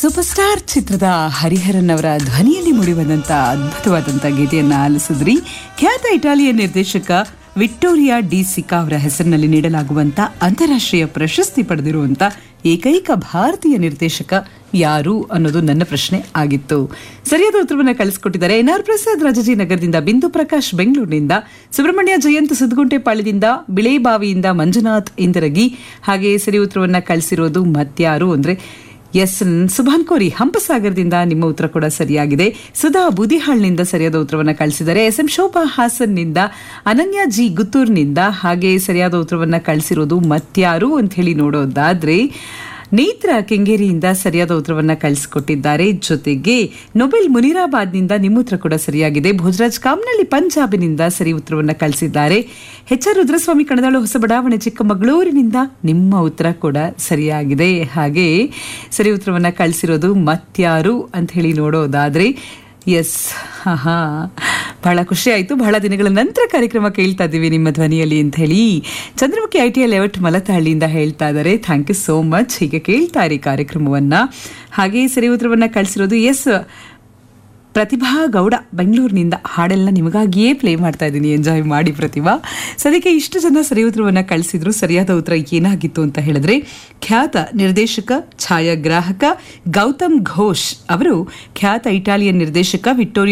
super star ಚಿತ್ರದ ಹರಿಹರನ್ ಅವರ ಧ್ವನಿಯಲ್ಲಿ ಮೂಡಿಬಂದಂತ ಅದ್ಭುತವಾದಂತ ಗೀತೆಯನ್ನ ಆಲಿಸಿದ್ರಿ ಖ್ಯಾತ ಇಟಾಲಿಯನ್ ನಿರ್ದೇಶಕ ವಿಕ್ಟೋರಿಯಾ ಡಿ ಸಿಕಾ ಅವರ ಹೆಸರಿನಲ್ಲಿ ನೀಡಲಾಗುವಂತ ಅಂತಾರಾಷ್ಟ್ರೀಯ ಪ್ರಶಸ್ತಿ ಪಡೆದಿರುವಂತ ಏಕೈಕ ಭಾರತೀಯ ನಿರ್ದೇಶಕ ಯಾರು ಅನ್ನೋದು ನನ್ನ ಪ್ರಶ್ನೆ ಆಗಿತ್ತು ಸರಿಯಾದ ಉತ್ತರವನ್ನ ಕಳಿಸ್ಕೊಟ್ಟಿದ್ದಾರೆ ಎನ್ ಆರ್ ಪ್ರಸಾದ್ ರಾಜಾಜಿನಗರದಿಂದ ಬಿಂದು ಪ್ರಕಾಶ್ ಬೆಂಗಳೂರಿನಿಂದ ಸುಬ್ರಹ್ಮಣ್ಯ ಜಯಂತ್ ಸುದ್ಗುಂಟೆಪಾಳ್ಯದಿಂದ ಬಿಳೇಬಾವಿಯಿಂದ ಮಂಜುನಾಥ್ ಇಂದರಗಿ ಹಾಗೆ ಸರಿ ಉತ್ತರವನ್ನ ಕಳಿಸಿರೋದು ಮತ್ಯಾರು ಅಂದ್ರೆ ಎಸ್ ಸುಭಾನ್ ಕೋರಿ ಹಂಪಸಾಗರದಿಂದ ನಿಮ್ಮ ಉತ್ತರ ಕೂಡ ಸರಿಯಾಗಿದೆ ಸುಧಾ ಬೂದಿಹಾಳ್ನಿಂದ ಸರಿಯಾದ ಉತ್ತರವನ್ನು ಕಳಿಸಿದ್ದಾರೆ ಎಸ್ ಎಂ ಶೋಭಾ ಹಾಸನ್ನಿಂದ ಅನನ್ಯ ಜಿ ಗುತ್ತೂರ್ನಿಂದ ಹಾಗೆ ಸರಿಯಾದ ಉತ್ತರವನ್ನು ಕಳಿಸಿರೋದು ಮತ್ಯಾರು ಅಂತ ಹೇಳಿ ನೋಡೋದಾದ್ರೆ ನೇತ್ರ ಕೆಂಗೇರಿಯಿಂದ ಸರಿಯಾದ ಉತ್ತರವನ್ನ ಕಳಿಸಿಕೊಟ್ಟಿದ್ದಾರೆ ಜೊತೆಗೆ ನೊಬೆಲ್ ಮುನಿರಾಬಾದ್ನಿಂದ ನಿಮ್ಮ ಉತ್ತರ ಕೂಡ ಸರಿಯಾಗಿದೆ ಭೋಜರಾಜ್ ಕಾಮ್ನಳ್ಳಿ ಪಂಜಾಬಿನಿಂದ ಸರಿ ಉತ್ತರವನ್ನ ಕಳಿಸಿದ್ದಾರೆ ಎಚ್ ಆರ್ ರುದ್ರಸ್ವಾಮಿ ಕಣದಾಳು ಹೊಸ ಬಡಾವಣೆ ಚಿಕ್ಕಮಗಳೂರಿನಿಂದ ನಿಮ್ಮ ಉತ್ತರ ಕೂಡ ಸರಿಯಾಗಿದೆ ಹಾಗೆ ಸರಿ ಉತ್ತರವನ್ನ ಕಳಿಸಿರೋದು ಮತ್ಯಾರು ಅಂತ ಹೇಳಿ ನೋಡೋದಾದ್ರೆ ಎಸ್ ಹಾ ಬಹಳ ಖುಷಿ ಆಯಿತು ಬಹಳ ದಿನಗಳ ನಂತರ ಕಾರ್ಯಕ್ರಮ ಕೇಳ್ತಾ ಇದ್ದೀವಿ ನಿಮ್ಮ ಧ್ವನಿಯಲ್ಲಿ ಅಂತ ಹೇಳಿ Chandramukhi I T L layout ಮಲತಹಳ್ಳಿಯಿಂದ ಹೇಳ್ತಾ ಇದ್ದಾರೆ ಥ್ಯಾಂಕ್ ಯು ಸೋ ಮಚ್ ಹೀಗೆ ಕೇಳ್ತಾ ಇರಿ ಕಾರ್ಯಕ್ರಮವನ್ನ ಹಾಗೆ ಸರಿ ಉತ್ತರವನ್ನ ಕಳಿಸಿರೋದು ಎಸ್ ಪ್ರತಿಭಾ ಗೌಡ ಬೆಂಗಳೂರಿನಿಂದ ಹಾಡೆಲ್ಲ ನಿಮಗಾಗಿಯೇ ಪ್ಲೇ ಮಾಡ್ತಾ ಇದ್ದೀನಿ ಎಂಜಾಯ್ ಮಾಡಿ ಪ್ರತಿಭಾ ಸದ್ಯಕ್ಕೆ ಇಷ್ಟು ಜನ ಸರಿ ಉತ್ತರವನ್ನ ಕಳಿಸಿದ್ರು ಸರಿಯಾದ ಉತ್ತರ ಏನಾಗಿತ್ತು ಅಂತ ಹೇಳಿದ್ರೆ ಖ್ಯಾತ ನಿರ್ದೇಶಕ ಛಾಯಾಗ್ರಾಹಕ ಗೌತಮ್ ಘೋಷ್ ಅವರು ಖ್ಯಾತ ಇಟಾಲಿಯನ್ ನಿರ್ದೇಶಕ ವಿಕ್ಟೋರಿಯಾ